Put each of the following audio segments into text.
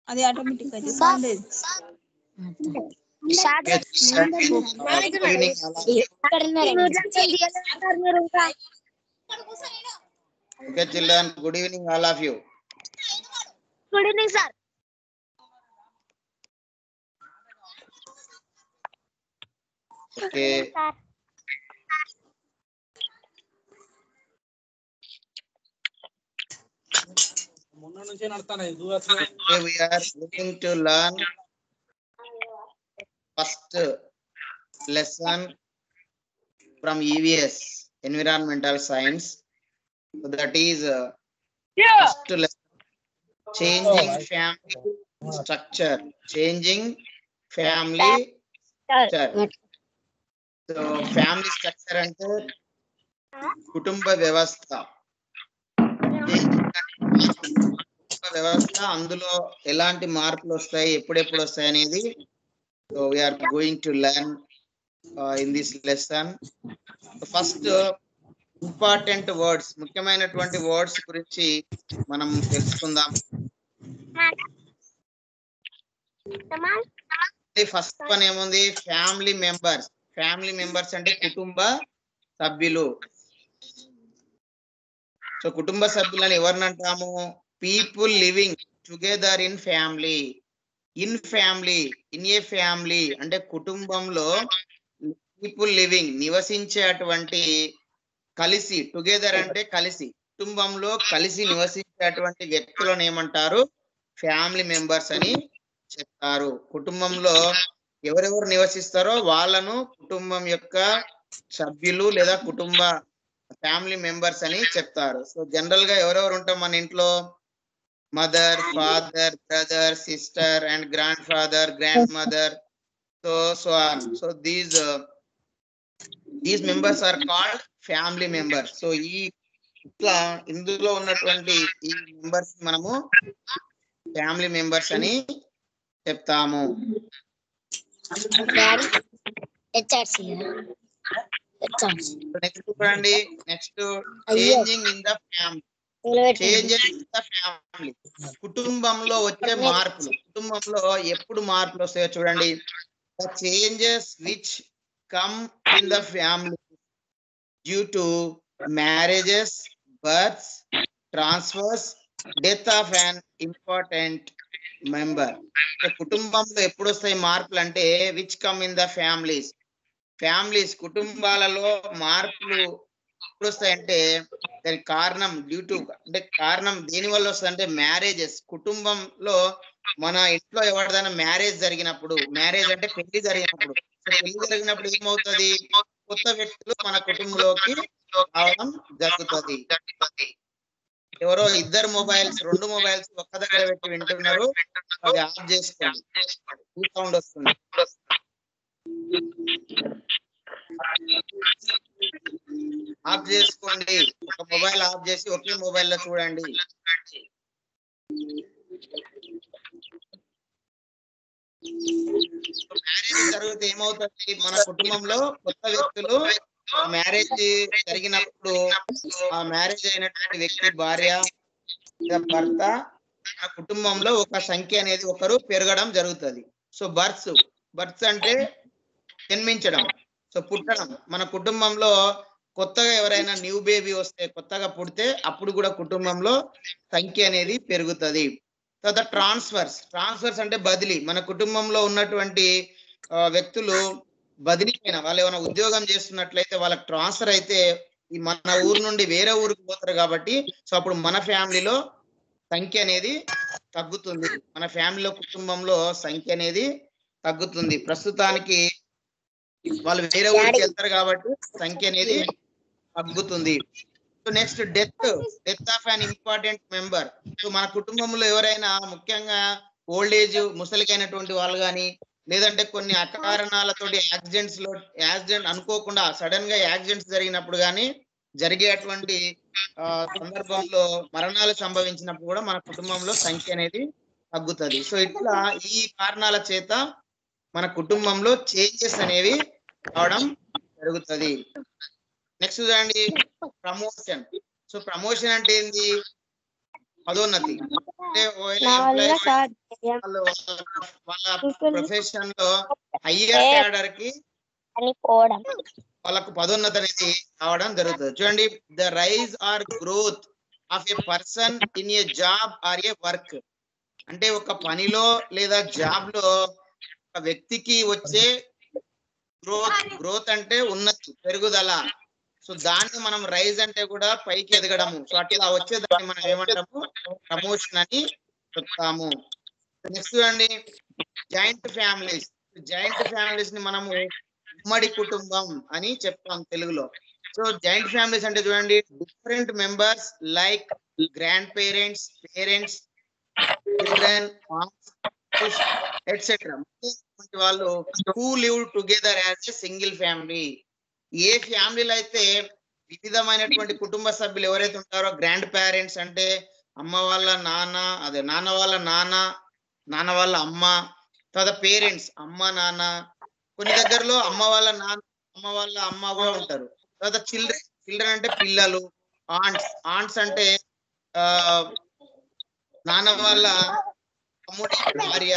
అది ఆటోమేటిక్ గా చేస్తుంది Okay, children. Good evening, all of you. Okay, children. Good evening, all of you. Good evening sir Okay. మొన్న నుంచే నడుస్తాను దూరం Today we are going to learn first lesson from EVS, Environmental Science. So that is uh, first lesson, changing family structure, changing family structure. So family structure అంటే కుటుంబ వ్యవస్థ కుటుంబ వ్యవస్థ అందులో ఎలాంటి మార్పులు వస్తాయి ఎప్పుడెప్పుడు వస్తాయి అనేది so we are going to learn in this lesson first important words ముఖ్యమైనటువంటి వర్డ్స్ గురించి మనం తెలుసుకుందాం ఫస్ట్ వన్ ఏముంది ఫ్యామిలీ మెంబర్స్ ఫ్యామిలీ మెంబర్స్ అంటే కుటుంబ సభ్యులు సో కుటుంబ సభ్యులను ఎవరిని అంటాము people living together in family in family in a family అంటే కుటుంబంలో పీపుల్ లివింగ్ నివసించేటువంటి కలిసి టుగెదర్ అంటే కలిసి కుటుంబంలో కలిసి నివసించేటువంటి వ్యక్తులను ఏమంటారు ఫ్యామిలీ మెంబర్స్ అని చెప్తారు కుటుంబంలో ఎవరెవరు నివసిస్తారో వాళ్ళను కుటుంబం యొక్క సభ్యులు లేదా కుటుంబ ఫ్యామిలీ మెంబర్స్ అని చెప్తారు సో జనరల్ గా ఎవరెవరు ఉంటాం మన ఇంట్లో mother father brother sister and grandfather grandmother so so so these these members are called family members so ఈ ఇట్లా ఇందులో ఉన్నటువంటి ఈ మెంబర్స్ మనము ఫ్యామిలీ మెంబర్స్ అని చెప్తాము హెచ్ఆర్సీ హెచ్ఆర్సీ నెక్స్ట్ చూడండి next changing in the family changes in the family కుటుంబంలో వచ్చే మార్పులు కుటుంబంలో ఎప్పుడు మార్పులు వస్తాయో చూడండి the changes which come in the family due to marriages births transfers death of an important member కుటుంబంలో ఎప్పుడు వస్తాయి మార్పులు అంటే which come in the families families కుటుంబాలలో మార్పులు ఎప్పుడు వస్తాయంటే దానికి కారణం డ్యూ టు అంటే కారణం దేని వల్ల వస్తుందంటే మ్యారేజెస్ కుటుంబంలో మన ఇంట్లో ఎవరిదైనా మ్యారేజ్ జరిగినప్పుడు మ్యారేజ్ అంటే పెళ్లి జరిగినప్పుడు సో పెళ్లి జరిగినప్పుడు ఏమవుతుంది కొత్త వ్యక్తులు మన కుటుంబంలోకి రావడం జరుగుతుంది ఎవరో ఇద్దరు మొబైల్స్ రెండు మొబైల్స్ ఒక్క దగ్గర పెట్టి వింటున్నారు అది ఆఫ్ చేసుకోండి ఈ సౌండ్ వస్తుంది ఆఫ్ చేసుకోండి ఒక మొబైల్ ఆఫ్ చేసి ఒకే మొబైల్ లో చూడండి మ్యారేజ్ జరిగితే ఏమవుతుంది మన కుటుంబంలో కొత్త వ్యక్తులు మ్యారేజ్ జరిగినప్పుడు ఆ మ్యారేజ్ అయినటువంటి వ్యక్తి భార్య లేదా భర్త ఆ కుటుంబంలో ఒక సంఖ్య అనేది ఒకరు పెరగడం జరుగుతుంది సో బర్త్స్ బర్త్స్ అంటే జన్మించడం సో పుట్టడం మన కుటుంబంలో కొత్తగా ఎవరైనా న్యూ బేబీ వస్తే కొత్తగా పుడితే అప్పుడు కూడా కుటుంబంలో సంఖ్య అనేది పెరుగుతుంది తర్వాత ట్రాన్స్ఫర్స్ ట్రాన్స్ఫర్స్ అంటే బదిలీ మన కుటుంబంలో ఉన్నటువంటి ఆ, వ్యక్తులు బదిలీ అయిన వాళ్ళు ఏమైనా ఉద్యోగం చేస్తున్నట్లయితే వాళ్ళకి ట్రాన్స్ఫర్ అయితే ఈ మన ఊరు నుండి వేరే ఊరికి పోతారు కాబట్టి సో అప్పుడు మన ఫ్యామిలీలో సంఖ్య అనేది తగ్గుతుంది మన ఫ్యామిలీలో కుటుంబంలో సంఖ్య అనేది తగ్గుతుంది ప్రస్తుతానికి వాళ్ళు వేరే ఊరికి వెళ్తారు కాబట్టి సంఖ్య అనేది తగ్గుతుంది so next death death of an important member so మన కుటుంబంలో ఎవరైనా ముఖ్యంగా ఓల్డ్ ఏజ్ ముసలికైనటువంటి వాళ్ళు కానీ లేదంటే కొన్ని అకారణాలతోటి యాక్సిడెంట్స్ లో యాక్సిడెంట్ అనుకోకుండా సడన్ గా యాక్సిడెంట్స్ జరిగినప్పుడు కానీ జరిగేటువంటి ఆ, సందర్భంలో మరణాలు సంభవించినప్పుడు కూడా మన కుటుంబంలో సంఖ్య అనేది తగ్గుతుంది సో ఇట్లా ఈ కారణాల చేత మన కుటుంబంలో చేంజెస్ అనేవి రావడం జరుగుతుంది నెక్స్ట్ చూడండి ప్రమోషన్ సో ప్రమోషన్ అంటే ఏంది పదోన్నతి అంటే ఒకవేళ నా వల్ల employees సాధ్యం వాళ్ళు వాళ్ళ People- ప్రొఫెషన్ లో హయ్యర్ ఏ- క్యాడర్ కి అని పోవడం వాళ్ళకు పదోన్నత అనేది రావడం జరుగుతుంది చూడండి the rise or growth of a person in a job or a work అంటే ఒక పనిలో లేదా జాబ్ లో ఒక వ్యక్తికి వచ్చే గ్రోత్ గ్రోత్ అంటే ఉన్నతి పెరుగుదల సో దాన్ని మనం రైజ్ అంటే కూడా పైకి ఎదగడము సో అట్లా వచ్చే దాన్ని మనం ఏమంటాము ప్రమోషన్ అని చెప్తాము నెక్స్ట్ చూడండి జాయింట్ ఫ్యామిలీస్ జాయింట్ ఫ్యామిలీస్ ని మనము ఉమ్మడి కుటుంబం అని చెప్తాం తెలుగులో సో జాయింట్ ఫ్యామిలీస్ అంటే చూడండి different members like grandparents parents children etcetera వాళ్ళు who live together as a single family ఏ ఫ్యామిలీలో అయితే వివిధమైనటువంటి కుటుంబ సభ్యులు ఎవరైతే ఉంటారో గ్రాండ్ పేరెంట్స్ అంటే అమ్మ వాళ్ళ నాన్న అదే నాన్న వాళ్ళ నాన్న నాన్న వాళ్ళ అమ్మ తర్వాత పేరెంట్స్ అమ్మ నాన్న కొన్ని దగ్గరలో అమ్మ వాళ్ళ నాన్న అమ్మ వాళ్ళ అమ్మ కూడా ఉంటారు తర్వాత చిల్డ్రన్ చిల్డ్రన్ అంటే పిల్లలు ఆంట్స్ ఆంట్స్ అంటే ఆ నాన్న వాళ్ళ తమ్ముడి భార్య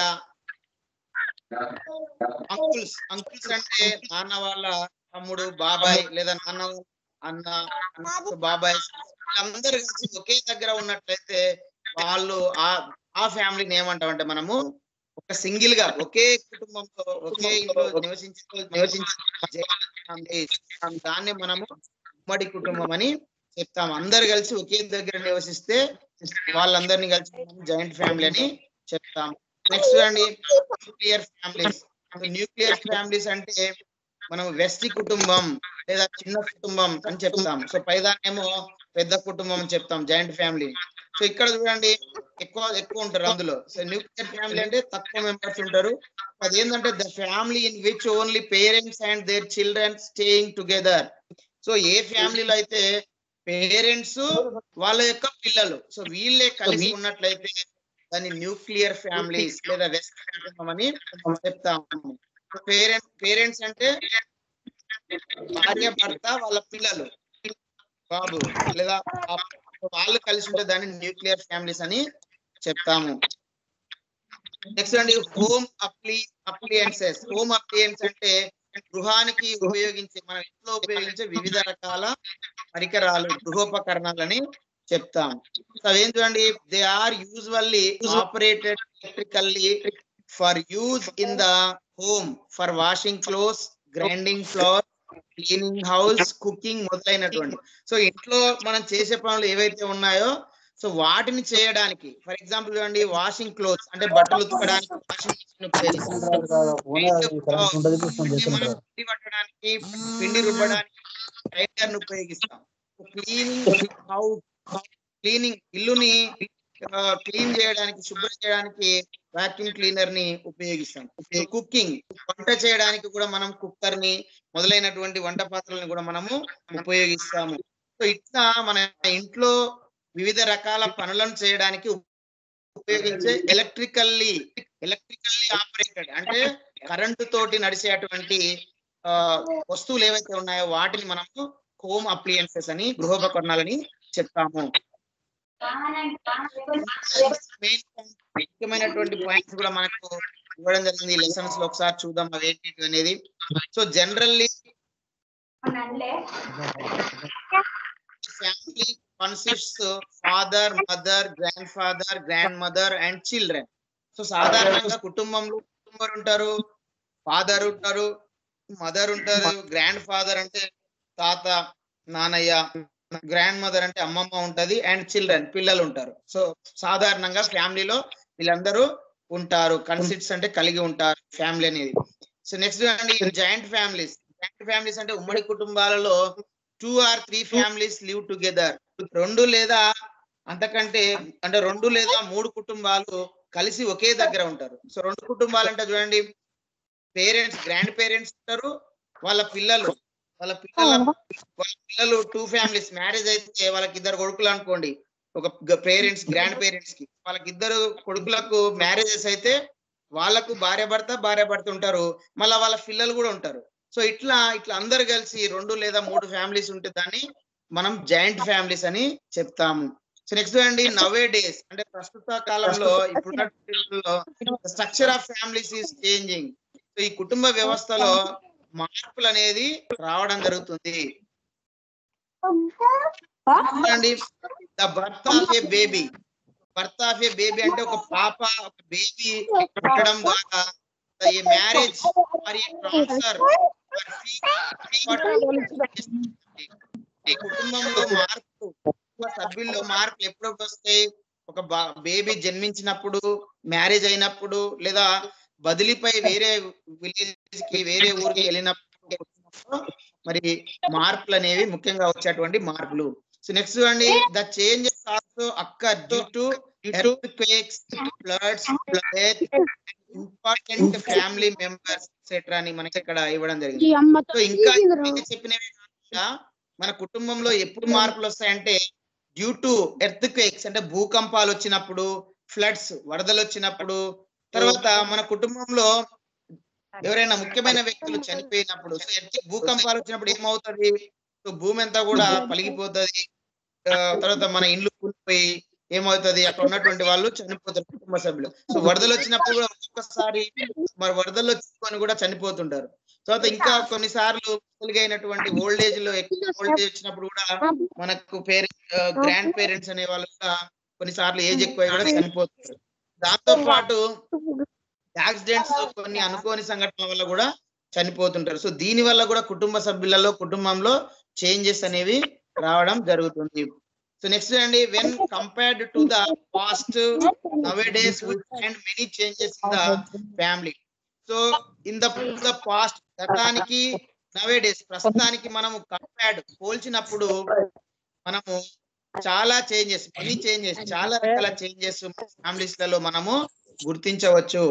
అంకుల్స్ అంకుల్స్ అంటే నాన్న వాళ్ళ తమ్ముడు బాబాయ్ లేదా నాన్న వాళ్ళ అన్న అన్న, బాబాయ్ వీళ్ళందరూ కలిసి ఒకే దగ్గర ఉన్నట్లయితే వాళ్ళు ఆ ఆ ఫ్యామిలీని ఏమంటామంటే మనము ఒక సింగిల్ గా ఒకే కుటుంబంతో ఒకే ఇంట్లో నివసించే నివసించే families. దాన్ని మనము ఉమ్మడి కుటుంబం అని చెప్తాం అందరు కలిసి ఒకే దగ్గర నివసిస్తే వాళ్ళందరినీ కలిసి జాయింట్ ఫ్యామిలీ అని చెప్తాం నెక్స్ట్ అండి న్యూక్లియర్ ఫ్యామిలీస్ న్యూక్లియర్ ఫ్యామిలీస్ అంటే మనం వెస్టి కుటుంబం లేదా చిన్న కుటుంబం అని చెప్తాం సో పైదాన్నేమో పెద్ద కుటుంబం అని చెప్తాం జాయింట్ ఫ్యామిలీ సో ఇక్కడ చూడండి ఎక్కువ ఎక్కువ ఉంటారు అందులో సో న్యూక్లియర్ ఫ్యామిలీ అంటే తక్కువ మెంబర్స్ ఉంటారు అదేంటంటే the family in which only parents and their children staying together so ఏ ఫ్యామిలీలో అయితే పేరెంట్స్ వాళ్ళ యొక్క పిల్లలు సో వీళ్ళే కలిసి ఉన్నట్లయితే దాన్ని న్యూక్లియర్ ఫ్యామిలీస్ లేదా వెస్ట్ కుటుంబం అని చెప్తాము పేరెంట్ పేరెంట్స్ అంటే భార్య భర్త వాళ్ళ పిల్లలు బాబు లేదా పాప. వాళ్ళు కలిసి ఉంటే దాన్ని న్యూక్లియర్ ఫ్యామిలీస్ అని చెప్తాము నెక్స్ట్ అండి home appli appliances home appliances అంటే గృహానికి ఉపయోగించే మన ఇంట్లో ఉపయోగించే వివిధ రకాల పరికరాలు గృహోపకరణాలని చెప్తాం సో అవేం చూడండి they are usually operated electrically for use in the home for washing clothes grinding flour cleaning house cooking మొదలైనటువంటి సో ఇంట్లో మనం చేసే పనులు ఏవైతే ఉన్నాయో సో వాటిని చేయడానికి ఫర్ ఎగ్జాంపుల్ చూడండి వాషింగ్ క్లోత్స్ అంటే బట్టలు ఉతకడానికి వాషింగ్ మిషన్ ఉపయోగిస్తాం పిండి పట్టడానికి పిండి రుబ్బడానికి గ్రైండర్ ఉపయోగిస్తాం క్లీనింగ్ హౌస్ క్లీనింగ్ ఇల్లుని క్లీన్ చేయడానికి శుభ్రం చేయడానికి వాక్యూమ్ క్లీనర్ ని ఉపయోగిస్తాం కుకింగ్ వంట చేయడానికి కూడా మనం కుక్కర్ ని మొదలైనటువంటి వంట పాత్రలను కూడా మనము ఉపయోగిస్తాము సో ఇట్లా మన ఇంట్లో వివిధ రకాల పనులను చేయడానికి ఉపయోగించే ఎలక్ట్రికల్లీ ఎలక్ట్రికల్లీ ఆపరేటెడ్ అంటే కరెంటు తోటి నడిచేటువంటి ఆ, వస్తువులు ఏవైతే ఉన్నాయో వాటిని మనము హోమ్ అప్లియన్సెస్ అని గృహోపకరణాలని చెప్తాము మెయిన్ ముఖ్యమైనటువంటి పాయింట్స్ కూడా మనకు ఇవ్వడం జరిగింది లెసన్స్ లో ఒకసారి చూద్దాం అవి ఏంటి అనేది so generally family consists father mother grandfather grandmother and children so సాధారణంగా కుటుంబంలో కుటుంబం ఉంటారు ఫాదర్ ఉంటారు మదర్ ఉంటారు గ్రాండ్ ఫాదర్ అంటే తాత నానయ్య గ్రాండ్ మదర్ అంటే అమ్మమ్మ ఉంటది అండ్ చిల్డ్రన్ పిల్లలు ఉంటారు సో సాధారణంగా ఫ్యామిలీలో వీళ్ళందరూ ఉంటారు కన్సిట్స్ అంటే కలిగి ఉంటారు ఫ్యామిలీ అనేది సో నెక్స్ట్ అండి జాయింట్ ఫ్యామిలీస్ జాయింట్ ఫ్యామిలీస్ అంటే ఉమ్మడి కుటుంబాలలో two or three families live together రెండు లేదా అంతకంటే అంటే రెండు లేదా మూడు కుటుంబాలు కలిసి ఒకే దగ్గర ఉంటారు సో రెండు కుటుంబాలు అంటే చూడండి పేరెంట్స్ గ్రాండ్ పేరెంట్స్ ఉంటారు వాళ్ళ పిల్లలు వాళ్ళ పిల్లల వాళ్ళ పిల్లలు టూ ఫ్యామిలీస్ మ్యారేజ్ అయితే వాళ్ళకి ఇద్దరు కొడుకులు అనుకోండి ఒక పేరెంట్స్ గ్రాండ్ పేరెంట్స్ కి వాళ్ళకి ఇద్దరు కొడుకులకు మ్యారేజెస్ అయితే వాళ్ళకు భార్య భర్త భార్య భర్త ఉంటారు మళ్ళీ వాళ్ళ పిల్లలు కూడా ఉంటారు సో ఇట్లా ఇట్లా అందరు కలిసి రెండు లేదా మూడు ఫ్యామిలీస్ ఉంటే దాన్ని మనం జాయింట్ ఫ్యామిలీస్ అని చెప్తాము సో నెక్స్ట్ అండి నవే డేస్ అంటే ప్రస్తుత కాలంలో ఇప్పుడున్న structure of families is changing so ఈ కుటుంబ వ్యవస్థలో మార్పులు అనేది రావడం జరుగుతుంది అండి the birth of a baby birth of a baby అంటే ఒక పాప ఒక బేబీ పుట్టడం ద్వారా ఏ మ్యారేజ్ మరి ట్రాన్స్ఫర్ ఈ కుటుంబంలో మార్పు కుటుంబ సభ్యుల్లో మార్పులు ఎప్పుడప్పుడు వస్తాయి ఒక బేబీ జన్మించినప్పుడు మ్యారేజ్ అయినప్పుడు లేదా బదిలీపై వేరే విలేజ్ కి వేరే ఊరికి వెళ్ళినప్పుడు మరి మార్పులు అనేవి ముఖ్యంగా వచ్చేటువంటి మార్పులు సో నెక్స్ట్ చూడండి the changes also occur due to earthquakes, floods, death, important family members etcetera అని మనకి ఇక్కడ ఇవ్వడం జరిగింది సో ఇంకా ఇంకా చెప్పినవి కాకుండా మన కుటుంబంలో ఎప్పుడు మార్పులు వస్తాయంటే డ్యూ టు ఎర్త్ క్వేక్స్ అంటే భూకంపాలు వచ్చినప్పుడు ఫ్లడ్స్ వరదలు వచ్చినప్పుడు తర్వాత మన కుటుంబంలో ఎవరైనా ముఖ్యమైన వ్యక్తులు చనిపోయినప్పుడు సో ఎర్త్ భూకంపాలు వచ్చినప్పుడు ఏమవుతుంది సో భూమి అంతా కూడా పలిగిపోతుంది ఆ, తర్వాత మన ఇండ్లు కూలిపోయి ఏమవుతుంది అక్కడ ఉన్నటువంటి వాళ్ళు చనిపోతారు కుటుంబ సభ్యులు సో వరదలు వచ్చినప్పుడు కూడా ఒక్కొక్కసారి మరి వరదల్లో చిక్కుకొని కూడా చనిపోతుంటారు తర్వాత ఇంకా కొన్నిసార్లు అయినటువంటి ఓల్డ్ ఏజ్ లో ఎక్కువ ఓల్డ్ ఏజ్ వచ్చినప్పుడు కూడా మనకు పేరెంట్ గ్రాండ్ పేరెంట్స్ అనే వాళ్ళు కూడా కొన్నిసార్లు ఏజ్ ఎక్కువ కూడా చనిపోతారు దాంతో పాటు యాక్సిడెంట్స్ కొన్ని అనుకోని సంఘటనల వల్ల కూడా చనిపోతుంటారు సో దీని వల్ల కూడా కుటుంబ సభ్యులలో కుటుంబంలో చేంజెస్ అనేవి రావడం జరుగుతుంది సో నెక్స్ట్ అండి when compared to the past nowadays and many changes in the family so in the the past గతానికి నవే డేస్ ప్రస్తుతానికి మనము కంపేర్డ్ పోల్చినప్పుడు మనము చాలా చేంజెస్ మెనీ చేంజెస్ చాలా రకాల చేంజెస్ ఫ్యామిలీస్ లలో మనము గుర్తించవచ్చు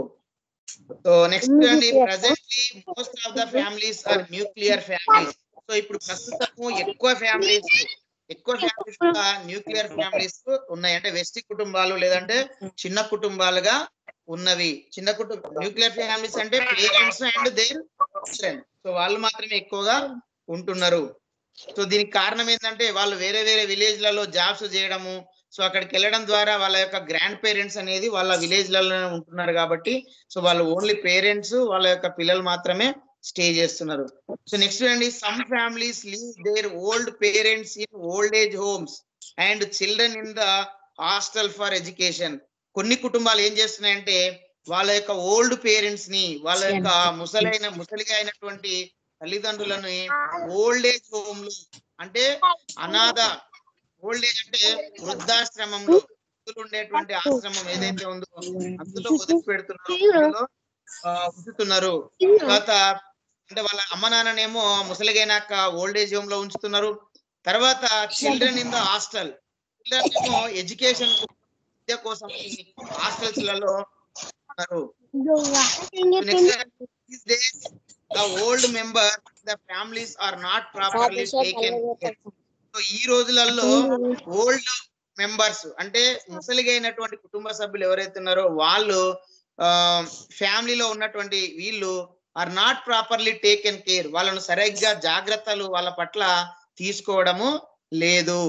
సో నెక్స్ట్ అండి presently most of the families are nuclear families so ఇప్పుడు ప్రస్తుతము ఎక్కువ ఫ్యామిలీస్ ఎక్కువ ఫ్యామిలీస్ న్యూక్లియర్ ఫ్యామిలీస్ ఉన్నాయి అంటే వెస్టి కుటుంబాలు లేదంటే చిన్న కుటుంబాలుగా ఉన్నవి చిన్న కుటుంబం న్యూక్లియర్ ఫ్యామిలీస్ అంటే parents and their children so వాళ్ళు మాత్రమే ఎక్కువగా ఉంటున్నారు సో దీనికి కారణం ఏంటంటే వాళ్ళు వేరే వేరే విలేజ్ లలో జాబ్స్ చేయడము సో అక్కడికి వెళ్ళడం ద్వారా వాళ్ళ యొక్క గ్రాండ్ పేరెంట్స్ అనేది వాళ్ళ విలేజ్ లలో ఉంటున్నారు కాబట్టి సో వాళ్ళు ఓన్లీ పేరెంట్స్ వాళ్ళ యొక్క పిల్లలు మాత్రమే స్టే చేస్తున్నారు సో నెక్స్ట్ అండి some families leave their old parents in old age homes and children in the hostel for education కొన్ని కుటుంబాలు ఏం చేస్తున్నాయంటే వాళ్ళ యొక్క ఓల్డ్ పేరెంట్స్ ని వాళ్ళ యొక్క ముసలైన ముసలిగా అయినటువంటి తల్లిదండ్రులను ఓల్డ్ ఏజ్ హోమ్ లో అంటే అనాథ ఓల్డ్ ఏజ్ అంటే వృద్ధాశ్రమంలో వృద్ధులు ఉండేటువంటి ఆశ్రమం ఏదైతే ఉందో అందులో వదిలి పెడుతున్నారు అందులో, ఆ, ఉంచుతున్నారు తర్వాత అంటే వాళ్ళ అమ్మ నాన్ననేమో ముసలిగైనాక ఓల్డ్ ఏజ్ హోమ్ లో ఉంచుతున్నారు తర్వాత children in the hostel children ఏమో ఎడ్యుకేషన్ విద్య కోసం హాస్టల్స్ లలో ఉన్నారు next days the old member the families are not properly taken so ఈ రోజులలో ఓల్డ్ మెంబర్స్ అంటే ముసలిగా అయినటువంటి కుటుంబ సభ్యులు ఎవరైతే ఉన్నారో వాళ్ళు ఫ్యామిలీలో ఉన్నటువంటి వీళ్ళు are not properly taken care వాళ్ళను సరిగ్గా జాగ్రత్తలు వాళ్ళ పట్ల తీసుకోవడము లేదు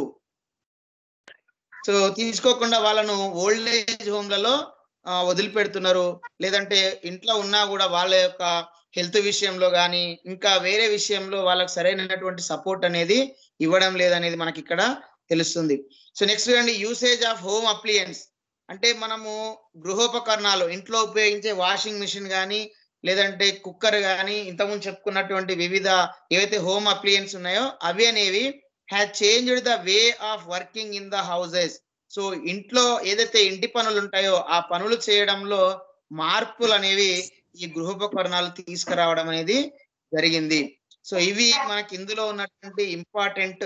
సో తీసుకోకుండా వాళ్ళను ఓల్డ్ ఏజ్ హోమ్లలో ఆ, వదిలిపెడుతున్నారు లేదంటే ఇంట్లో ఉన్నా కూడా వాళ్ళ యొక్క హెల్త్ విషయంలో కానీ ఇంకా వేరే విషయంలో వాళ్ళకి సరైనటువంటి సపోర్ట్ అనేది ఇవ్వడం లేదనేది మనకి ఇక్కడ తెలుస్తుంది సో నెక్స్ట్ అండి యూసేజ్ ఆఫ్ హోమ్ అప్లియన్స్ అంటే మనము గృహోపకరణాలు ఇంట్లో ఉపయోగించే వాషింగ్ మిషన్ కానీ లేదంటే కుక్కర్ కానీ ఇంతకుముందు చెప్పుకున్నటువంటి వివిధ ఏవైతే హోమ్ అప్లియన్స్ ఉన్నాయో అవి అనేవి has changed the way of working in the houses so ఇంట్లో ఏదైతే ఇంటి పనులు ఉంటాయో ఆ పనులు చేయడంలో మార్పులు అనేవి ఈ గృహోపకరణాలు తీసుకురావడం అనేది జరిగింది సో ఇవి మనకి ఇందులో ఉన్నటువంటి ఇంపార్టెంట్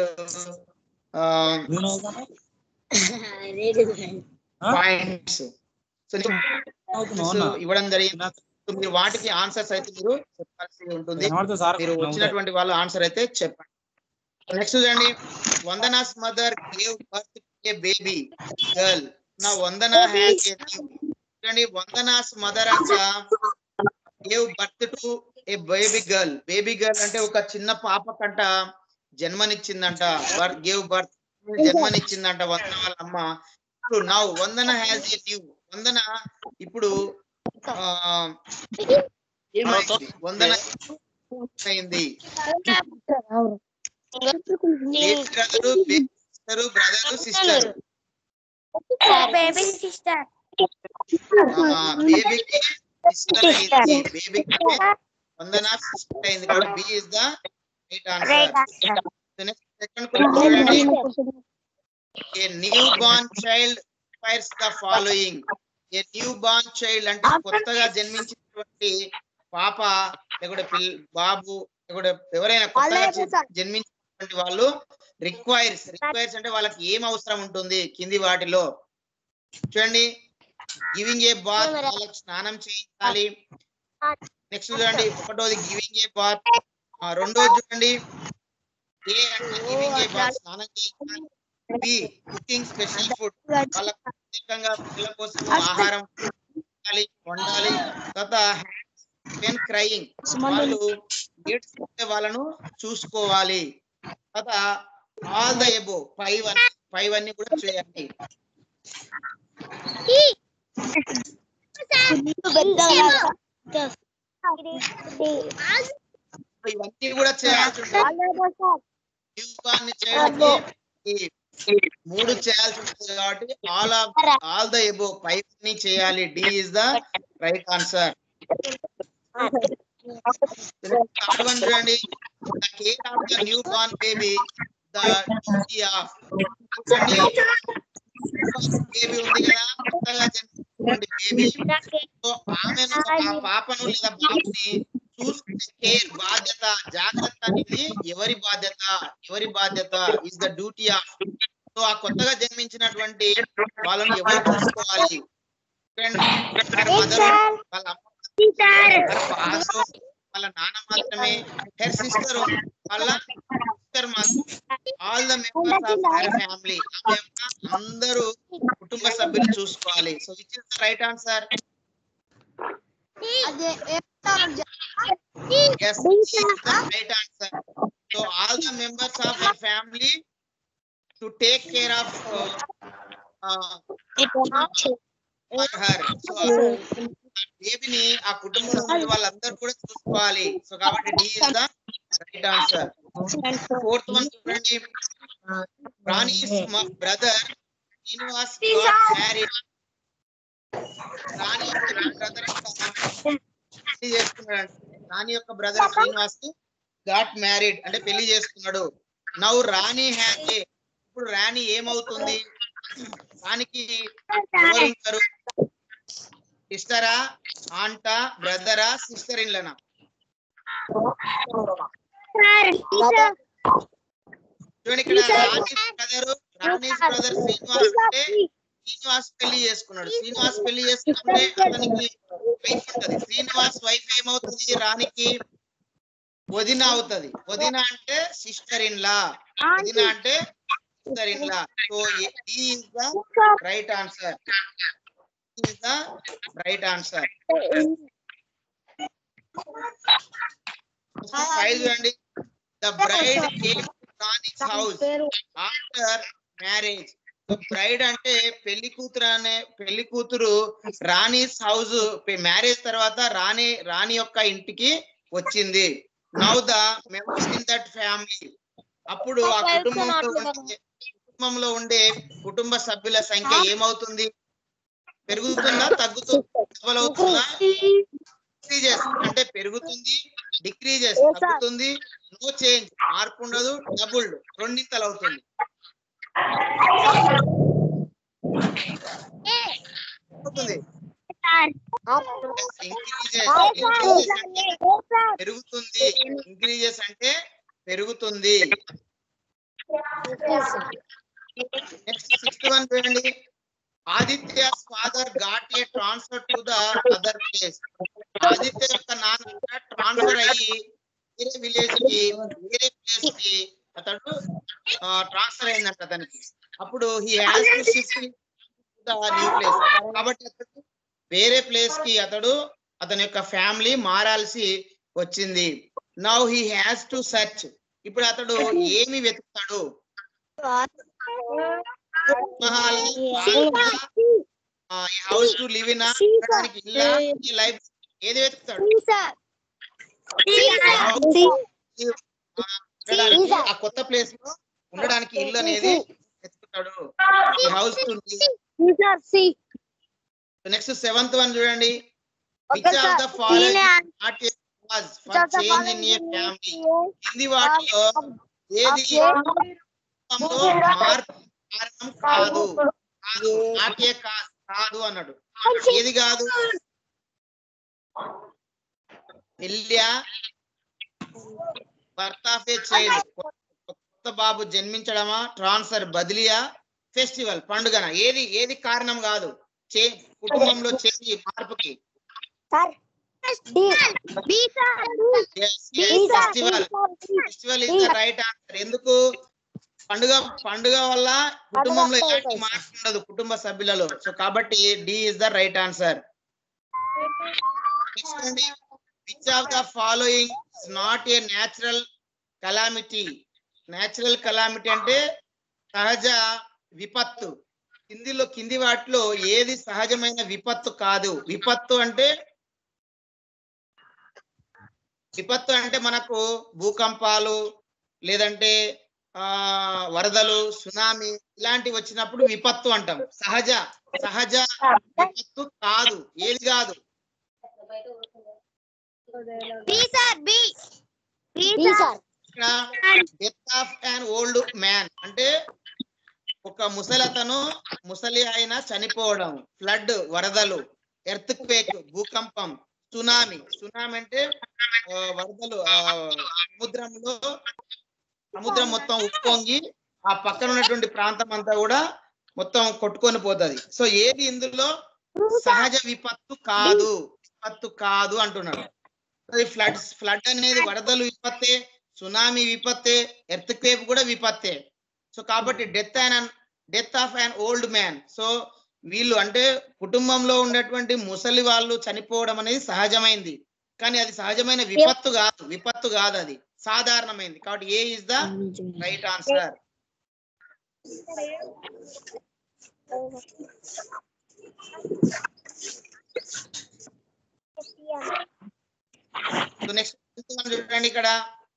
పాయింట్స్ సో ఇవ్వడం జరిగింది సో మీరు వాటికి ఆన్సర్స్ అయితే మీరు చెప్పాల్సి ఉంటుంది మీరు వచ్చినటువంటి వాళ్ళు ఆన్సర్ అయితే చెప్పండి నెక్స్ట్ చూడండి Vandana's mother gave birth a baby girl నా వందన హ్యాస్ చూడండి వందనాస్ మదర్ అంట gave birth to a baby girl baby girl అంటే ఒక చిన్న పాప కంట జన్మనిచ్చిందంట గేవ్ బర్త్ జన్మనిచ్చిందంట వందన వాళ్ళ అమ్మ ఇప్పుడు now Vandana has a new Vandana ఇప్పుడు ఆ, ఏమైంది? వందన అయింది brother sister brother sister baby sister బేబీకి సిస్టర్ అయింది బేబీకి వందన సిస్టర్ అయింది కాబట్టి B is the right right answer second question చూడండి a new born child fires the following a new born child అంటే కొత్తగా జన్మించినటువంటి పాప లేకుంటే పిల్ల బాబు లేకుంటే ఎవరైనా కొత్తగా జ- జన్మించినటువంటి వాళ్ళు రిక్వైర్స్ రిక్వైర్స్ అంటే వాళ్ళకి ఏం అవసరం ఉంటుంది కింది వాటిలో చూడండి గివింగ్ ఏ బాత్ వాళ్ళకి స్నానం చేయించాలి నెక్స్ట్ చూడండి ఒకటోది గివింగ్ ఏ బాత్ రెండోది చూడండి ఏ అంటే గివింగ్ ఏ బాత్ స్నానం చేయించాలి బి కుకింగ్ స్పెషల్ ఫుడ్ వాళ్ళకి ప్రత్యేకంగా పిల్లల కోసం ఆహారం వండాలి వండాలి తర్వాత పెన్ క్రయింగ్ వాళ్ళు ఏడ్చుకుంటే వాళ్ళను చూసుకోవాలి తర్వాత ఆల్ ద ఎబో ఫైవ్ అన్ని ఫైవ్ అన్ని కూడా చేయాలి ఇవన్నీ కూడా చేయాల్సి ఉంటుంది న్యూ బార్న్ చైల్డ్ ఈ మూడు చేయాల్సి ఉంటుంది కాబట్టి all of all the above five అన్ని చేయాలి D is the right answer third one చూడండి the care of the new born baby the duty of baby ఉంది కదా కొత్తగా జన్మించినటువంటి బేబీ సో ఆమెను ఆ పాపను లేదా బాబుని చూసుకునే కేర్ బాధ్యత జాగ్రత్త అనేది ఎవరి బాధ్యత ఎవరి బాధ్యత is the duty of so ఆ కొత్తగా జన్మించినటువంటి వాళ్ళను ఎవరు చూసుకోవాలి మదర్ వాళ్ళ అమ్మ వాళ్ళ father, వాళ్ళ నాన్న మాత్రమే హెర్ సిస్టర్ వాళ్ళ సిస్టర్ మాత్రమే all the members of her family అందరూ కుటుంబ సభ్యులు చూసుకోవాలి so which is the right answer Yes, this is the right answer. So all the members of her family to take care of uh, uh, for her. So బేబీని ఆ కుటుంబంలో ఉన్న వాళ్ళందరూ కూడా చూసుకోవాలి సో కాబట్టి D is the right answer fourth one చూడండి Rani brother Srinivas got married Rani brother పెళ్లి చేసుకున్నాడు రాణి యొక్క బ్రదర్ శ్రీనివాస్ గాట్ మ్యారీడ్ అంటే పెళ్లి చేసుకున్నాడు నౌ రాణి హ్యాస్ ఇప్పుడు రాణి ఏమవుతుంది రాణికి ఎవరు ఉంటారు సిస్టరా ఆంటా బ్రదరా సిస్టర్ ఇన్లనా చూడండి ఇక్కడ రాణి బ్రదర్ రాణి బ్రదర్ శ్రీనివాస్ అంటే శ్రీనివాస్ పెళ్లి చేసుకున్నాడు శ్రీనివాస్ పెళ్లి చేసుకుంటే అతనికి వైఫ్ ఉంటది శ్రీనివాస్ వైఫ్ ఏమవుతుంది రాణికి వదిన అవుతది వదిన అంటే సిస్టర్ ఇన్ లా వదిన అంటే sister in law so is the right answer is the right answer five చూడండి the bride came Rani's house after marriage bride అంటే పెళ్లి కూతురు అనే పెళ్లి కూతురు రాణిస్ హౌస్ మ్యారేజ్ తర్వాత రాణి రాణి యొక్క ఇంటికి వచ్చింది now the members in that family అప్పుడు ఆ కుటుంబంలో ఉండే కుటుంబంలో ఉండే కుటుంబ సభ్యుల సంఖ్య ఏమవుతుంది పెరుగుతుందా తగ్గుతుందా డబల్ అవుతుందా డిక్రీజెస్ అంటే పెరుగుతుంది డిక్రీజెస్ తగ్గుతుంది నో చేంజ్ మార్పు ఉండదు డబుల్ రెండింతలు అవుతుంది అవుతుంది ఇంక్రీజెస్ పెరుగుతుంది ఇంక్రీజెస్ అంటే పెరుగుతుంది నెక్స్ట్ సిక్స్త్ వన్ చూడండి Aditya father got a transfer to the other place Aditya యొక్క నాన్న ట్రాన్స్ఫర్ అయ్యి వేరే విలేజ్ కి వేరే ప్లేస్ కి అతడు ట్రాన్స్ఫర్ అయిందంట అతనికి అప్పుడు he has to shift the new place కాబట్టి అతడు వేరే ప్లేస్ కి అతడు అతని యొక్క ఫ్యామిలీ మారాల్సి వచ్చింది now he has to search ఇప్పుడు అతడు ఏమి వెతుకుతాడు మహల్ హౌస్ టు లివ్ ఇన్ ఉండడానికి ఇల్లా ఈ లైఫ్ ఏది వెతుకుతాడు ఉండడానికి ఆ కొత్త ప్లేస్ లో ఉండడానికి ఇల్లు అనేది వెతుకుతాడు house to next seventh one చూడండి which of the following not a cause for change in a family కింది వాటిలో ఏది కుటుంబంలో మార్పు కారణం కాదు కాదు నాట్ ఏ కాజ్ కాదు అన్నాడు ఏది కాదు పెళ్ళా భర్త ఆఫ్ ఏ చైల్డ్ కొత్త బాబు జన్మించడమా ట్రాన్స్ఫర్ బదిలీయా ఫెస్టివల్ పండుగన ఏది ఏది కారణం కాదు చే కుటుంబంలో చేసి మార్పుకి festival festival is the right answer ఎందుకు పండుగ పండుగ వల్ల కుటుంబంలో ఎలాంటి మార్పు ఉండదు కుటుంబ సభ్యులలో సో కాబట్టి D is the right answer which of the following is not a natural calamity natural calamity అంటే సహజ విపత్తు కిందిలో కింది వాటిలో ఏది సహజమైన విపత్తు కాదు విపత్తు అంటే విపత్తు అంటే మనకు భూకంపాలు లేదంటే ఆ వరదలు సునామీ ఇలాంటివి వచ్చినప్పుడు విపత్తు అంటాం సహజ సహజ విపత్తు కాదు ఏది కాదు ఇక్కడ death of an old man అంటే ఒక ముసలతను ముసలి ఆయన చనిపోవడం ఫ్లడ్ వరదలు ఎర్త్ క్వేక్ భూకంపం సునామీ సునామీ అంటే ఆ, వరదలు ఆ, సముద్రంలో సముద్రం మొత్తం ఉప్పొంగి ఆ పక్కన ఉన్నటువంటి ప్రాంతం అంతా కూడా మొత్తం కొట్టుకొని పోతది సో ఏది ఇందులో సహజ విపత్తు కాదు విపత్తు కాదు అంటున్నాడు ఫ్లడ్ ఫ్లడ్ అనేది వరదలు విపత్తే సునామీ విపత్తే ఎర్త్ క్వేక్ కూడా విపత్తే సో కాబట్టి death and death of an old man so వీళ్ళు అంటే కుటుంబంలో ఉన్నటువంటి ముసలి వాళ్ళు చనిపోవడం అనేది సహజమైంది కానీ అది సహజమైన విపత్తు కాదు విపత్తు కాదు అది సాధారణమైంది కాబట్టి A is the right answer so next చూడండి ఇక్కడ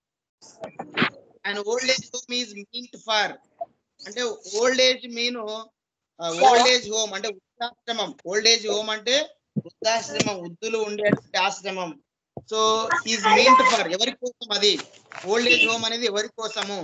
and old age home is meet for అంటే ఓల్డ్ ఏజ్ మీను ఓల్డ్ ఏజ్ హోమ్ అంటే వృద్ధాశ్రమం ఓల్డ్ ఏజ్ హోమ్ అంటే వృద్ధాశ్రమం వృద్ధులు ఉండేటువంటి ఆశ్రమం సో ఈజ్ మీన్ట్ ఫర్ ఎవరి కోసం అది ఓల్డ్ ఏజ్ హోమ్ అనేది ఎవరి కోసము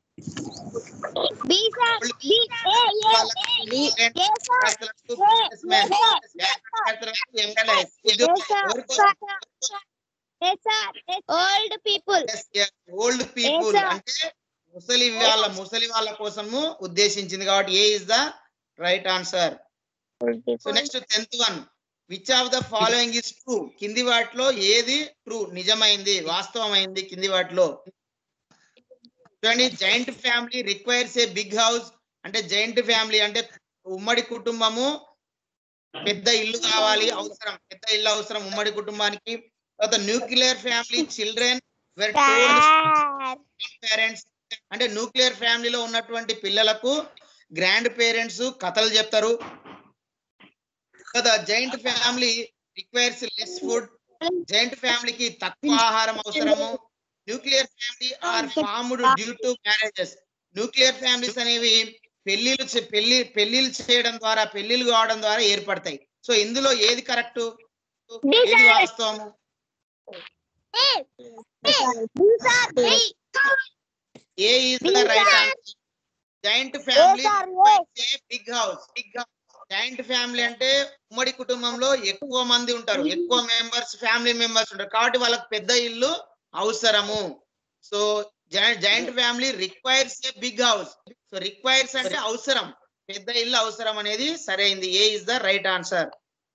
old people old people Yes, sir. అంటే ముసలి వాళ్ళ ముసలి వాళ్ళ కోసము ఉద్దేశించింది కాబట్టి A is the right answer so next tenth one which of the following is true కింది వాటిలో ఏది ట్రూ నిజమైంది వాస్తవమైంది కింది వాటిలో చూడండి joint family requires a big house అంటే జాయింట్ ఫ్యామిలీ అంటే ఉమ్మడి కుటుంబము పెద్ద ఇల్లు కావాలి అవసరం పెద్ద ఇల్లు అవసరం ఉమ్మడి కుటుంబానికి తర్వాత nuclear family children were parents అంటే న్యూక్లియర్ ఫ్యామిలీలో ఉన్నటువంటి పిల్లలకు గ్రాండ్ పేరెంట్స్ కథలు చెప్తారు కదా joint family requires less food joint ఫ్యామిలీకి తక్కువ ఆహారం అవసరము nuclear family are formed due to marriages nuclear families అనేవి పెళ్లిళ్ళు చే- పెళ్లి పెళ్లిళ్ళు చేయడం ద్వారా పెళ్లిళ్ళు కావడం ద్వారా ఏర్పడతాయి సో ఇందులో ఏది కరెక్ట్ ఏది వాస్తవము A is the right answer joint family big house big house joint family అంటే ఉమ్మడి కుటుంబంలో ఎక్కువ మంది ఉంటారు ఎక్కువ మెంబర్స్ ఫ్యామిలీ మెంబర్స్ ఉంటారు కాబట్టి వాళ్ళకి పెద్ద ఇల్లు అవసరము so joint family requires a big house so requires అంటే అవసరం పెద్ద ఇల్లు అవసరం అనేది సరైంది A is the right answer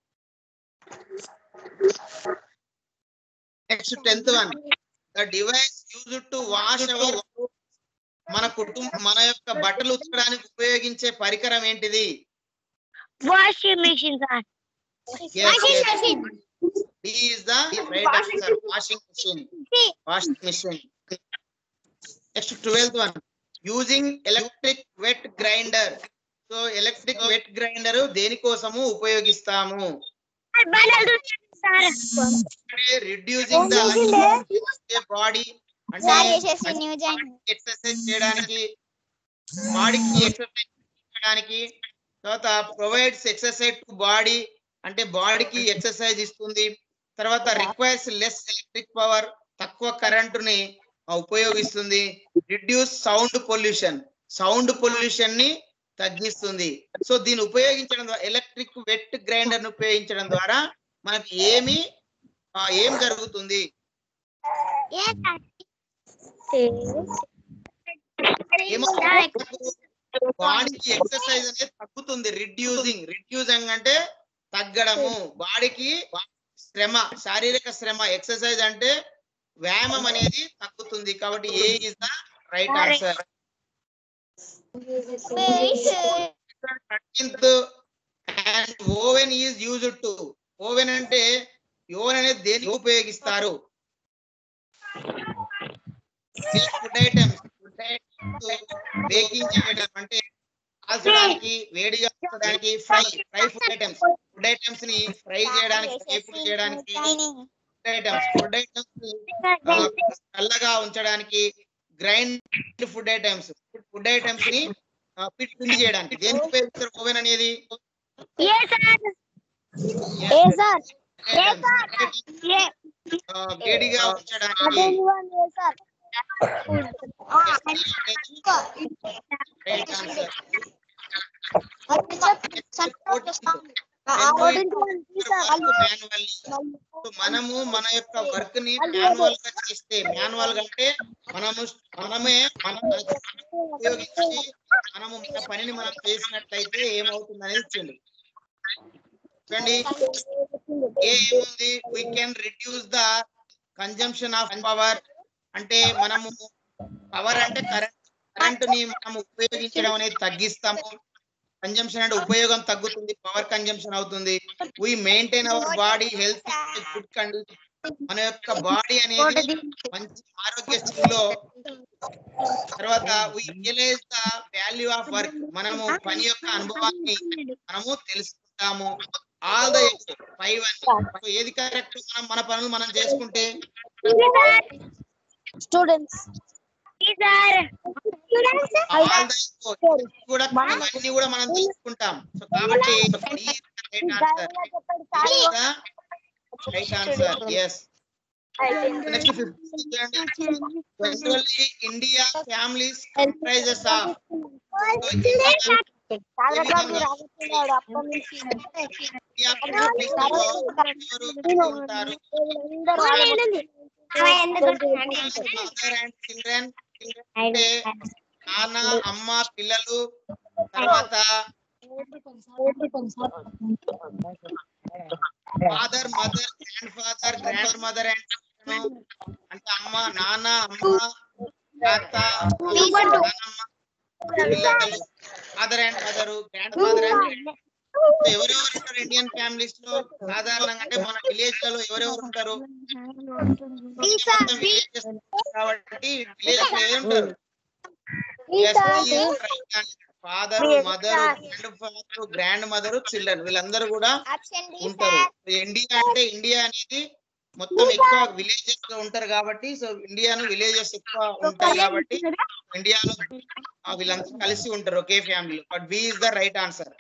next tenth one the device use to wash our మన కుటుంబ మన యొక్క బట్టలు ఉతకడానికి ఉపయోగించే పరికరం ఏంటిది washing machine sir Yes, yes. D is the right answer. Washing machine. Washing machine. Next, twelfth one. Using electric wet grinder so electric wet grinder దేనికోసము ఉపయోగిస్తాము సార్ అంటే రిడ్యూసింగ్ ద బాడీ అంటే ఎక్సర్సైజ్ చేయడానికి బాడీకి ఎక్సర్సైజ్ చేయడానికి తర్వాత provides exercise to body అంటే బాడీకి ఎక్సర్సైజ్ ఇస్తుంది తర్వాత రిక్వైర్స్ లెస్ ఎలక్ట్రిక్ పవర్ తక్కువ కరెంటుని ఆ, ఉపయోగిస్తుంది reduce sound pollution sound pollution ని తగ్గిస్తుంది సో దీన్ని ఉపయోగించడం ద్వారా ఎలక్ట్రిక్ వెట్ గ్రైండర్ ని ఉపయోగించడం ద్వారా మనకి ఏమి ఆ, ఏం జరుగుతుంది బాడీకి ఎక్సర్సైజ్ అనేది తగ్గుతుంది రిడ్యూసింగ్ రిడ్యూసింగ్ అంటే తగ్గడము బాడీకి శ్రమ శారీరక శ్రమ ఎక్సర్సైజ్ అంటే వ్యాయామం అనేది తగ్గుతుంది కాబట్టి A is the right answer thirteenth and oven is used to oven అంటే ఓవెన్ అనేది దేనికి ఉపయోగిస్తారు food items food items baking చేయడం అంటే కాల్చడానికి వేడిగా ఉంచడానికి fry fry food items food items ని ఫ్రై చేయడానికి వేపుడు చేయడానికి ఫుడ్ ఐటమ్స్ ఫుడ్ ఐటమ్స్ ని ఆ, చల్లగా ఉంచడానికి grind food items food items ని ఆ, పిట్ పిండి చేయడానికి దేనికి ఉపయోగిస్తారు ఓవెన్ అనేది ఆ, వేడిగా ఉంచడానికి రైట్ ఆన్సర్ మనము మన యొక్క వర్క్ ని మాన్యువల్ గా చేస్తే మాన్యువల్ గా అంటే మనము మనమే మనం ఉపయోగించి మనము మన పనిని మనం చేసినట్లయితే ఏమవుతుంది అనేది ఇచ్చిండు చూడండి ఏ ఏముంది we can reduce the consumption of power అంటే మనము పవర్ అంటే కరెంట్ కరెంట్ ని మనం ఉపయోగించడం అనేది తగ్గిస్తాము కన్జంప్షన్ అంటే ఉపయోగం తగ్గుతుంది పవర్ కన్జంప్షన్ అవుతుంది we maintain our body health good condition మన యొక్క బాడీ అనేది మంచి ఆరోగ్య స్థితిలో తర్వాత we realise the value of work మనము పని యొక్క అనుభవాన్ని మనము తెలుసుకుంటాము ఆల్ ద ఫైవ్ అని ఏది కరెక్ట్ మనం మన పనులు మనం చేసుకుంటే స్టూడెంట్స్ ఆల్ ద కూడా అన్ని కూడా మనం తెలుసుకుంటాం సో కాబట్టి right answer yes next generally India families comprises of India families లో ఎవరు ఉంటారు మదర్ అండ్ చిల్డ్రన్ అంటే నాన్న అమ్మ పిల్లలు తర్వాత father mother grandfather grandmother and అంటే అమ్మ నాన్న అమ్మ తాత నాన్నమ్మ పిల్లలు father and mother grandfather and ఎవరెవరు ఉంటారు ఇండియన్ ఫ్యామిలీస్ లో సాధారణంగా అంటే మన విలేజ్ లలో ఎవరెవరు ఉంటారు villages కాబట్టి విలేజ్ లో ఉంటారు father mother grandfather grandmother children వీళ్ళందరూ కూడా ఉంటారు ఇండియా అంటే ఇండియా అనేది మొత్తం ఎక్కువ విలేజెస్ లో ఉంటారు కాబట్టి సో ఇండియాను విలేజెస్ ఎక్కువ ఉంటాయి కాబట్టి ఇండియాలో ఆ వీళ్ళంతా కలిసి ఉంటారు ఒకే family but B is the right answer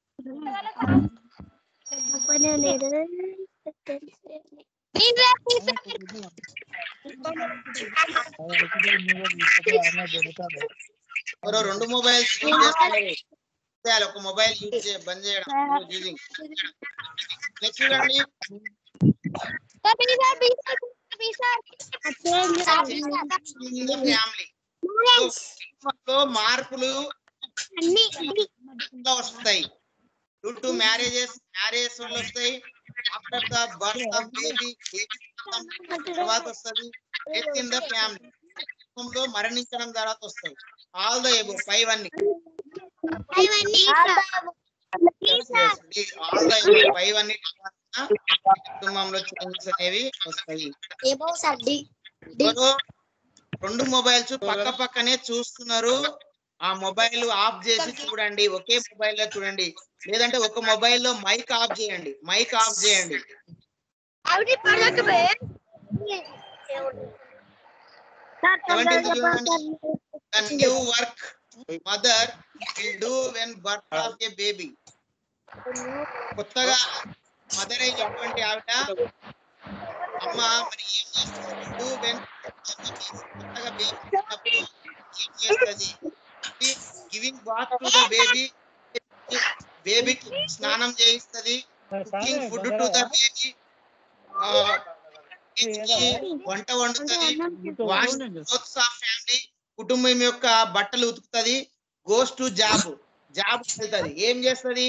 ఎవరో రెండు మొబైల్స్ యూజ్ చేస్తున్నారు చేయాలి ఒక మొబైల్ యూజ్ చే బంద్ చేయడం యూజింగ్ నెక్స్ట్ చూడండి ఫ్యామిలీ లో మార్పులు ఎట్లా వస్తాయి డ్యూ టు మ్యారేజెస్ మ్యారేజ్ వల్ల వస్తాయి after the birth of baby తర్వాత వస్తుంది డెత్ ఇన్ ద ఫ్యామిలీ కుటుంబంలో మరణించడం తర్వాత వస్తాయి ఆల్ ద ఎబో ఫైవ్ అన్ని ఆల్ ద ఎబో ఫైవ్ అన్ని కుటుంబంలో చేంజెస్ అనేవి వస్తాయి ఎవరో రెండు మొబైల్స్ పక్క పక్కనే చూస్తున్నారు ఆ మొబైల్ ఆఫ్ చేసి చూడండి ఒకే మొబైల్ లో చూడండి లేదంటే ఒక మొబైల్ లో మైక్ ఆఫ్ చేయండి మైక్ ఆఫ్ చేయండి అవి పడకపోయే సార్ తొందరగా చెప్పండి the new work mother will do when birth of a baby కొత్తగా మదర్ అయినటువంటి ఆవిడ అమ్మ మరి ఏం చేస్తుంది డూ వెన్ కొత్తగా బేబీ పుట్టినప్పుడు ఏం చేస్తుంది giving bath to the baby బేబీకి స్నానం చేయిస్తుంది cooking food to the baby వంట వండుతుంది వాష్ క్లోత్స్ ఆఫ్ ఫ్యామిలీ కుటుంబం యొక్క బట్టలు ఉతుకుతుంది గోస్ టు జాబ్ జాబ్ వెళ్తుంది ఏం చేస్తుంది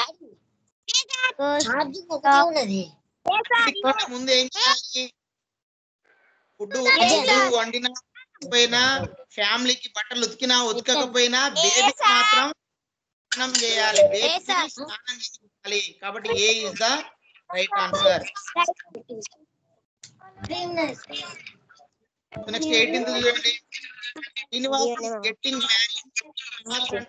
ఇంటికి ముందు ఏం చేయాలి ఫుడ్ ఫుడ్ వండినా పోయినా ఫ్యామిలీకి బట్టలు ఉతికినా ఉతకకపోయినా బేబీకి మాత్రం స్నానం చేయాలి బేబీకి స్నానం చేయాలి కాబట్టి A is the right answer next eighteenth చూడండి శ్రీనివాస్ గెట్టింగ్ మ్యారీడ్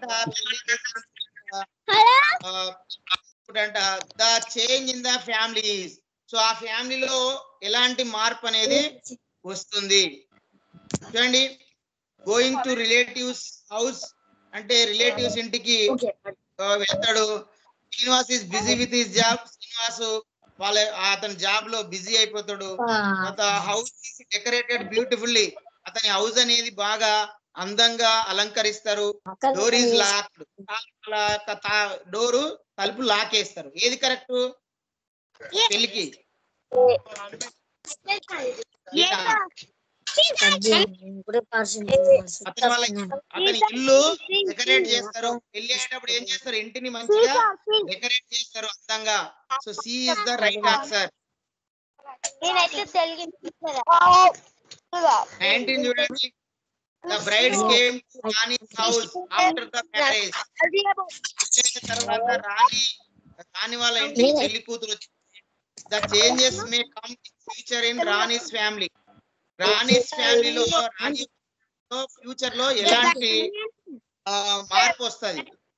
అంట the change in the families so ఆ ఫ్యామిలీలో ఎలాంటి మార్పు అనేది వస్తుంది చూడండి గోయింగ్ టు రిలేటివ్స్ హౌస్ అంటే రిలేటివ్స్ ఇంటికి ఆ, వెళ్తాడు Srinivas is busy with his job Srinivas వాళ్ళ అతని జాబ్ లో బిజీ అయిపోతాడు హౌస్ డెకరేటెడ్ బ్యూటిఫుల్లీ అతని హౌస్ అనేది బాగా అందంగా అలంకరిస్తారు డోర్ ఈజ్ లాక్డ్ డోరు తలుపు లాకేస్తారు ఏది కరెక్ట్ పెళ్లికి అతని వాళ్ళ అతని ఇల్లు డెకరేట్ చేస్తారు పెళ్లి అయ్యేటప్పుడు ఏం చేస్తారు ఇంటిని మంచిగా డెకరేట్ చేస్తారు అందంగా so C is the right answer నేనైతే తెలుగు నైన్టీన్ చూడండి the bride came to Rani house after the marriage తర్వాత రాణి రాణి వాళ్ళ ఇంటికి పెళ్లి కూతురు వచ్చింది the changes may come future in Rani's family Rani's ఫ్యామిలీలో రాణి ఫ్యూచర్ లో ఎలాంటి ఆ, మార్పు వస్తది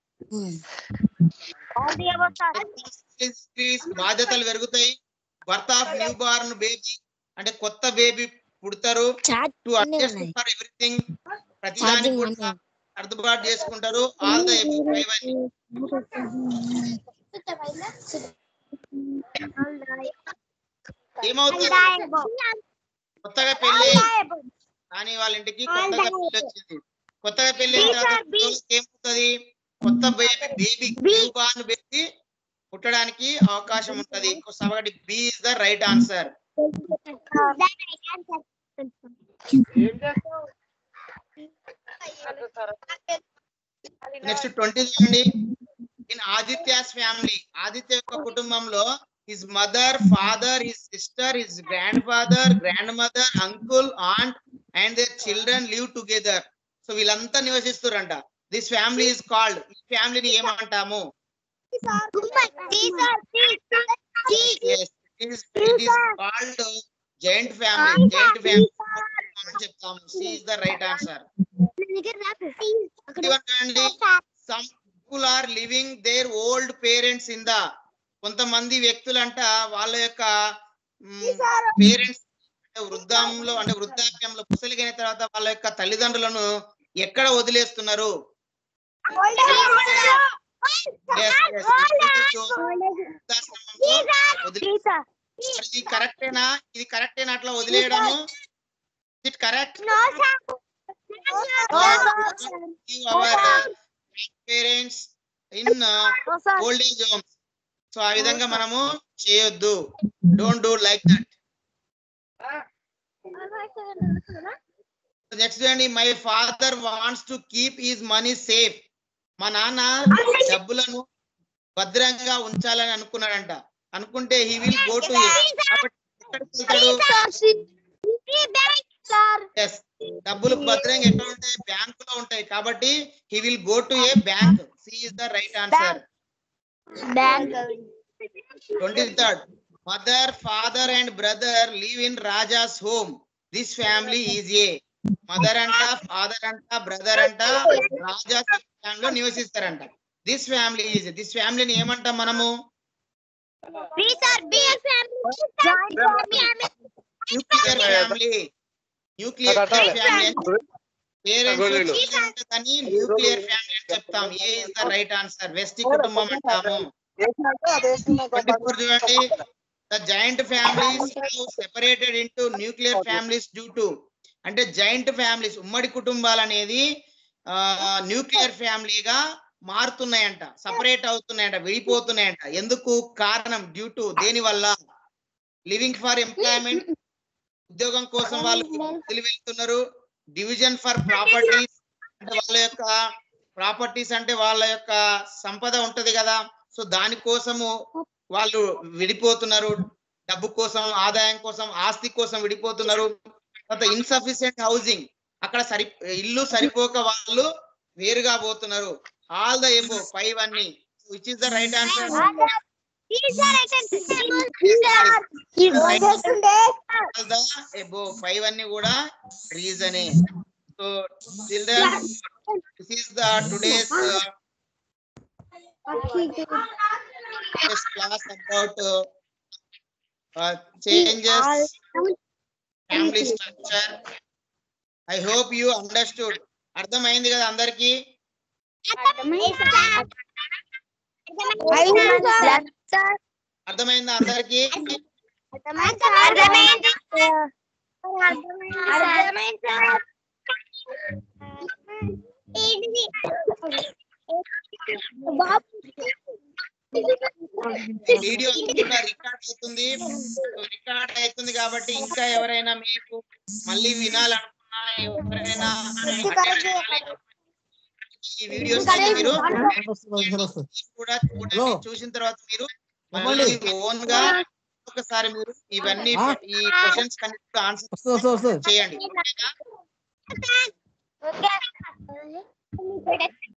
బాధ్యతలు పెరుగుతాయి birth of new born baby అంటే కొత్త బేబీ పుడతారు టు అడ్జస్ట్ ఫర్ ఎవ్రీథింగ్ ప్రతిదానికి కూడా సర్దుబాటు చేసుకుంటారు ఆల్ ద ఏమవుతుంది కొత్తగా పెళ్లి రాని వాళ్ళ ఇంటికి కొత్తగా పెళ్లి వచ్చింది కొత్తగా పెళ్లి అయిన తర్వాత పిల్లలకి ఏమవుతుంది కొత్త baby baby new born baby పుట్టడానికి అవకాశం ఉంటది కాబట్టి B is the right answer next twenty చూడండి ఇన్ ఆదిత్యాస్ ఫ్యామిలీ ఆదిత్య యొక్క కుటుంబంలో his mother father his sister his grandfather grandmother uncle aunt and their children live together so వీళ్ళంతా నివసిస్తారంట దిస్ ఫ్యామిలీ ఇస్ కాల్డ్ ఈ ఫ్యామిలీని ఏమంటాము Yes, it is it is called joint family joint family అని చెప్తాము C is the right answer చూడండి some people are living there old parents in the కొంతమంది వ్యక్తులంట వాళ్ళ యొక్క పేరెంట్స్ అంటే వృద్ధాంలో అంటే వృద్ధాప్యంలో ముసలిగైన తర్వాత వాళ్ళ యొక్క తల్లిదండ్రులను ఎక్కడ వదిలేస్తున్నారు Yes, yes. వృద్ధాశ్రమంలో వదిలే మరి ఇది కరెక్టేనా ఇది కరెక్టేనా అట్లా వదిలేయడము it correct our parents in old age homes so ఆ విధంగా మనము చేయొద్దు don't do like that next అండి my father wants to keep his money safe మా నాన్న డబ్బులను భద్రంగా ఉంచాలని అనుకున్నాడంట అనుకుంటే హీ విల్ గో టు కాబట్టి ఎక్కడికి వెళ్తాడు Yes. డబ్బులు భద్రంగా ఎక్కడ ఉంటాయి బ్యాంక్ లో ఉంటాయి కాబట్టి he will go to a bank C is the right answer twenty third mother father and brother live in Raja's home this family is a mother అంట ఫాదర్ అంట బ్రదర్ అంట రాజా ఫ్యామిలీలో నివసిస్తారంట దిస్ ఫ్యామిలీ ఈజ్ దిస్ ఫ్యామిలీని ఏమంటాం మనము B sir B nuclear family nuclear family parents కానీ nuclear family అని చెప్తాం A is the right answer వెస్టి కుటుంబం అంటాము ట్వంటీ ఫోర్ చూడండి the joint families separated into nuclear families due to అంటే జాయింట్ ఫ్యామిలీస్ ఉమ్మడి కుటుంబాలు అనేది న్యూక్లియర్ ఫ్యామిలీగా మారుతున్నాయంట సపరేట్ అవుతున్నాయంట విడిపోతున్నాయంట ఎందుకు కారణం డ్యూ టు దేని వల్ల లివింగ్ ఫర్ ఎంప్లాయ్మెంట్ ఉద్యోగం కోసం వాళ్ళు వదిలి వెళ్తున్నారు డివిజన్ ఫర్ ప్రాపర్టీస్ అంటే వాళ్ళ యొక్క ప్రాపర్టీస్ అంటే వాళ్ళ యొక్క సంపద ఉంటది కదా సో దానికోసము వాళ్ళు విడిపోతున్నారు డబ్బు కోసం ఆదాయం కోసం ఆస్తి కోసం విడిపోతున్నారు తర్వాత ఇన్సఫిషియెంట్ హౌసింగ్ అక్కడ సరి ఇల్లు సరిపోక వాళ్ళు వేరుగా పోతున్నారు ఆల్ ద ఎబో ఫైవ్ అన్ని which is the right answer all the above five అన్ని కూడా రీజనే so children this is the today's this class about uh, uh, changes family structure i hope you understood అర్థమైంది కదా అందరికి అర్థమైందా అందరికి video కూడా రికార్డ్ అవుతుంది రికార్డ్ అవుతుంది కాబట్టి ఇంకా ఎవరైనా మీకు మళ్ళీ వినాలనుకున్నా ఎవరైనా ఈ వీడియోస్ మీరు కూడా చూడండి చూసిన తర్వాత మీరు మళ్ళీ ఓన్ గా ఒకసారి మీరు ఇవన్నీ ఈ క్వశ్చన్స్ కన్నా ఆన్సర్ చేయండి ఓకేనా? ఓకే